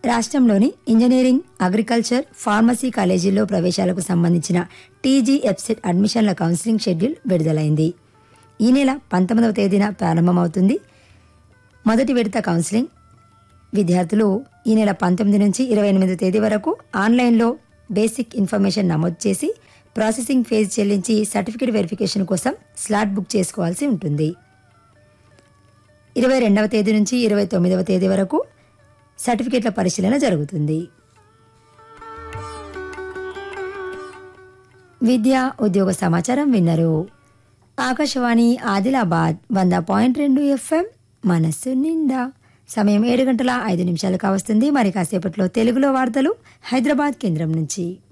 రాష్ట్రంలోని engineering agriculture pharmacy కాలేజీల్లో ప్రవేశాలకు సంబంధించిన టీజీ ఎఫ్సెట్ అడ్మిషన్ల కౌన్సిలింగ్ షెడ్యూల్ విడుదలైంది ఈ నెల పంతొమ్మిదవ తేదీన ప్రారంభమవుతుంది మొదటి విడత కౌన్సిలింగ్ విద్యార్థులు ఈ నెల పంతొమ్మిది నుంచి ఇరవై ఎనిమిది తేదీ వరకు ఆన్లైన్లో బేసిక్ ఇన్ఫర్మేషన్ నమోదు చేసి ప్రాసెసింగ్ ఫేజ్ చెల్లించి సర్టిఫికేట్ వెరిఫికేషన్ కోసం స్లాట్ బుక్ చేసుకోవాల్సి ఉంటుంది ఇరవై రెండవ తేదీ నుంచి ఇరవై తొమ్మిదవ తేదీ వరకు సర్టిఫికేట్ల పరిశీలన జరుగుతుంది విద్యా ఉద్యోగ సమాచారం విన్నరు ఆకాశవాణి ఆదిలాబాద్ వంద పాయింట్ రెండు ఎఫ్ఎం మనస్సు నిండా సమయం ఏడు గంటల ఐదు నిమిషాలు కావస్తుంది మరి కాసేపట్లో తెలుగులో వార్తలు హైదరాబాద్ కేంద్రం నుంచి